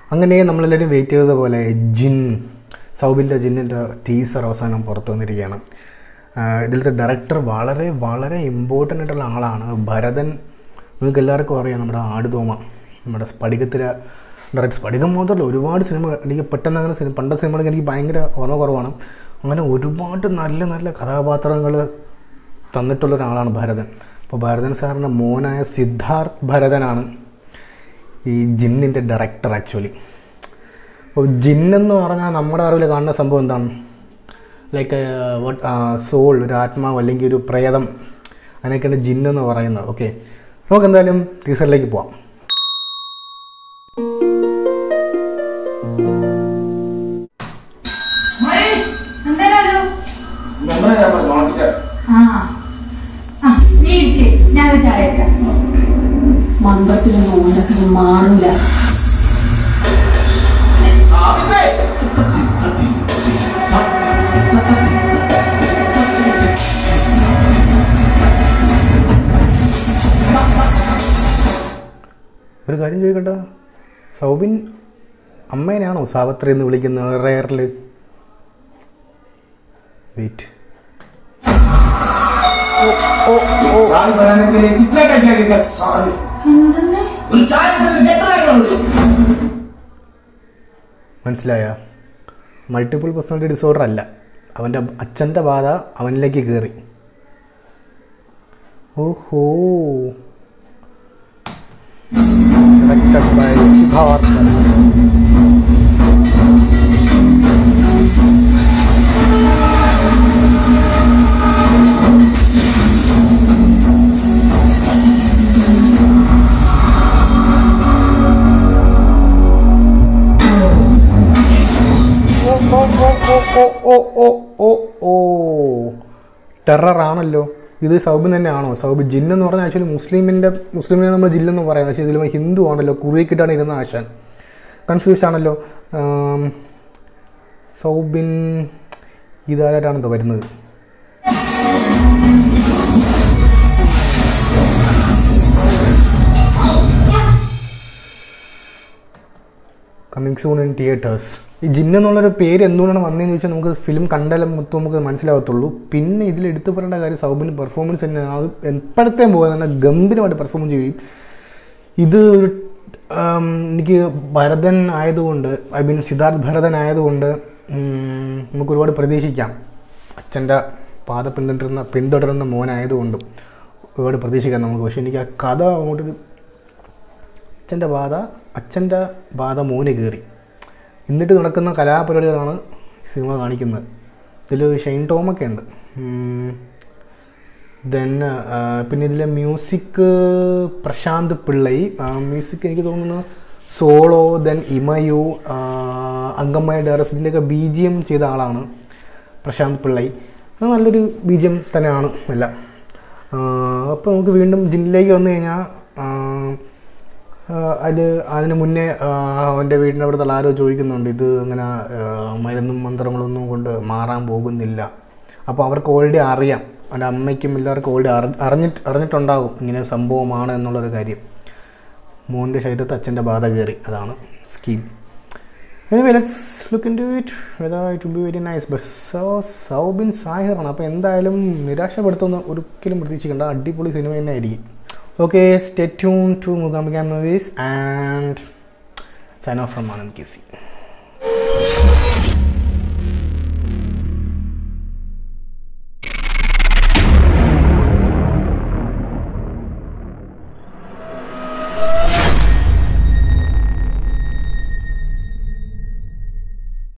അങ്ങനെ നമ്മളെല്ലാവരും വെയിറ്റ് ചെയ്തത് പോലെ ജിൻ സൗബിൻ്റെ ജിന്നിൻ്റെ ടീസർ അവസാനം പുറത്തു വന്നിരിക്കുകയാണ് ആഹ് ഇതിലത്തെ ഡയറക്ടർ വളരെ വളരെ ഇമ്പോർട്ടൻ്റ് ആയിട്ടുള്ള ആളാണ് ഭരതൻ നിങ്ങൾക്ക് എല്ലാവർക്കും അറിയാം നമ്മുടെ ആടുതോമ നമ്മുടെ സ്ഫടികത്തിലെ ഡയറക്ടർ സ്ഫടികം മാത്രമല്ല ഒരുപാട് സിനിമ എനിക്ക് പെട്ടെന്ന് അങ്ങനെ സിനിമ പണ്ട സിനിമകളൊക്കെ എനിക്ക് ഭയങ്കര ഓർമ്മ കുറവാണ് അങ്ങനെ ഒരുപാട് നല്ല നല്ല കഥാപാത്രങ്ങൾ തന്നിട്ടുള്ള ഒരാളാണ് ഭരതൻ അപ്പോൾ ഭരതൻ സാറിൻ്റെ മോനായ സിദ്ധാർത്ഥ് ഭരതനാണ് ഈ ജിന്നിൻ്റെ ഡയറക്ടർ ആക്ച്വലി അപ്പോൾ ജിന്നെന്ന് പറഞ്ഞാൽ നമ്മുടെ അറിവിൽ കാണുന്ന സംഭവം എന്താണ് ലൈക്ക് വട്ട് സോൾ ഒരു ആത്മാവ് അല്ലെങ്കിൽ ഒരു പ്രേതം അതിനൊക്കെയാണ് ജിന്നെന്ന് പറയുന്നത് ഓക്കെ നമുക്ക് എന്തായാലും ടീസറിലേക്ക് പോവാം എന്തായാലും മെമ്പറെ ഞാൻ പറഞ്ഞു നോക്കിട്ട് ആ ആ നീ ഇരിക്ക് ഞാൻ ചായ എടുക്കാം മന്ത്രത്തിലും മൂലത്തിലും മാറൂല സാവിത്രേ ഒരു കാര്യം ചോദിക്കട്ടെ സൗബിൻ അമ്മേനെയാണോ സാവത്രി എന്ന് വിളിക്കുന്നത് റെയറിൽ വെയിറ്റ് സാറി പറയാനൊക്കെ കിतना टाइम लगेगा सारी എന്തെന്ന് ഒരു ചായ എടുത്തിട്ട് എത്ര നേരമുള്ളൂ മനസ്സിലായ മൾട്ടിപ്പിൾ പേഴ്സണാലിറ്റി ഡിസോർഡർ അല്ല അവൻ്റെ അച്ഛൻ്റെ ബാധ അവനിലേക്ക് കയറി ഓഹോ Directed by സിദ്ധാർത്ഥ് ഓ ഓ ഓ ഓ ഓ ഓ ടെററാണല്ലോ ഇത് സൗബിൻ തന്നെയാണോ സൗബ് ജിൻ എന്ന് പറഞ്ഞാൽ ആക്ച്വലി മുസ്ലിമിൻ്റെ മുസ്ലിമിനെ നമ്മൾ ജില്ലെന്ന് പറയുന്നത് പക്ഷേ ഇതിൽ ഹിന്ദു ആണല്ലോ കുറിക്കിട്ടാണ് ഇരുന്ന ആശാൻ കൺഫ്യൂസ് ആണല്ലോ ആം, സൗബിൻ ഇതാരായിട്ടാണെന്തോ വരുന്നത് കമ്മിങ് സൂൺ ഇൻ തിയേറ്റേഴ്സ് ഈ ജിന്ന് എന്നുള്ളൊരു പേര് എന്തുകൊണ്ടാണ് വന്നതെന്ന് ചോദിച്ചാൽ നമുക്ക് ഫിലിം കണ്ടാലും മൊത്തം നമുക്ക് മനസ്സിലാവത്തുള്ളൂ പിന്നെ ഇതിൽ എടുത്തു പറയേണ്ട കാര്യം സൗബിന് പെർഫോമൻസ് തന്നെ അത് എപ്പോഴത്തേം പോകാൻ തന്നെ ഗംഭീരമായിട്ട് പെർഫോമൻസ് ചെയ്യും ഇത് ഒരു ആം, എനിക്ക് ഭരതൻ ആയതുകൊണ്ട് ഐ മീൻ സിദ്ധാർത്ഥ് ഭരതൻ ആയതുകൊണ്ട് ഉം, നമുക്ക് ഒരുപാട് പ്രതീക്ഷിക്കാം അച്ഛൻ്റെ പാത പിന്തുടരുന്ന പിന്തുടരുന്ന മോനായതുകൊണ്ടും ഒരുപാട് പ്രതീക്ഷിക്കാം നമുക്ക് പക്ഷേ എനിക്ക് ആ കഥ അങ്ങോട്ടൊരു അച്ഛൻ്റെ ബാധ അച്ഛൻ്റെ ബാധ മോന് കയറി എന്നിട്ട് നടക്കുന്ന കലാപരിപാടികളാണ് ഈ സിനിമ കാണിക്കുന്നത് ഇതിൽ ഷൈൻ ടോമൊക്കെ ഉണ്ട് ദെൻ പിന്നെ ഇതിലെ മ്യൂസിക് പ്രശാന്ത് പിള്ളൈ മ്യൂസിക് എനിക്ക് തോന്നുന്നു സോളോ ദെൻ ഇമയു അങ്കമ്മയ ഡയറസ് ഇതിൻ്റെയൊക്കെ ബി ജി എം ചെയ്ത ആളാണ് പ്രശാന്ത് പിള്ളൈ അത് നല്ലൊരു ബി ജി എം തന്നെയാണ് എല്ലാം അപ്പോൾ നമുക്ക് വീണ്ടും ജിന്നിലേക്ക് വന്നു കഴിഞ്ഞാൽ അത് അതിന് മുന്നേ ആ, അവൻ്റെ വീടിൻ്റെ അവിടുത്തെ ആരോ ചോദിക്കുന്നുണ്ട് ഇത് അങ്ങനെ ആ, മരുന്നും മന്ത്രങ്ങളൊന്നും കൊണ്ട് മാറാൻ പോകുന്നില്ല അപ്പോൾ അവർക്ക് ഓൾറെഡി അറിയാം അവൻ്റെ അമ്മയ്ക്കും എല്ലാവർക്കും ഓൾറെഡി അറി അറിഞ്ഞിട്ട് അറിഞ്ഞിട്ടുണ്ടാകും ഇങ്ങനെ സംഭവമാണ് എന്നുള്ളൊരു കാര്യം മോൻ്റെ ശരീരത്ത് അച്ഛൻ്റെ ബാധ കയറി അതാണ് scheme anyway let's look into it whether it be very nice bus so Soubin സാഹിറാണ് അപ്പോൾ എന്തായാലും നിരാശപ്പെടുത്തുന്ന ഒരിക്കലും പ്രതീക്ഷിക്കേണ്ട അടിപൊളി സിനിമ തന്നെ ആയിരിക്കും ഓക്കെ സ്റ്റേ ട്യൂൺ ടു മുഖാമിക movies and sign off from Anand K C